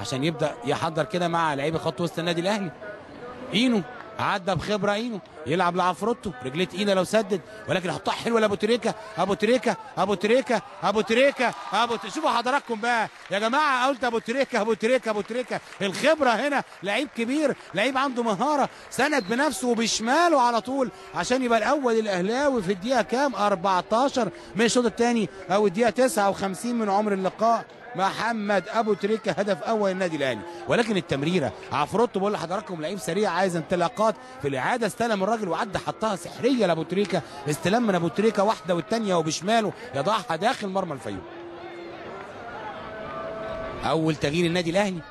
عشان يبدا يحضر كده مع لعيبه خط وسط النادي الاهلي اينو عدى بخبره اينو يلعب لعفروتو رجليه تقيله لو سدد ولكن يحطها حلوه لابو تريكه ابو تريكه ابو تريكه ابو تريكه ابو ت... شوفوا حضراتكم بقى يا جماعه قلت ابو تريكه ابو تريكه ابو تريكه الخبره هنا لعيب كبير لعيب عنده مهاره سند بنفسه وبشماله على طول عشان يبقى الاول الاهلاوي في الدقيقه كام 14 من الشوط الثاني او الدقيقه 59 من عمر اللقاء محمد ابو تريكه هدف اول النادي الاهلي ولكن التمريره عفروتو بقول لحضراتكم لعيب سريع عايز انطلاقات في الاعاده استلم الراجل وعدى حطها سحريه لابو تريكه استلام من ابو تريكه واحده والثانيه وبشماله يضعها داخل مرمى الفيوم اول تغيير النادي الاهلي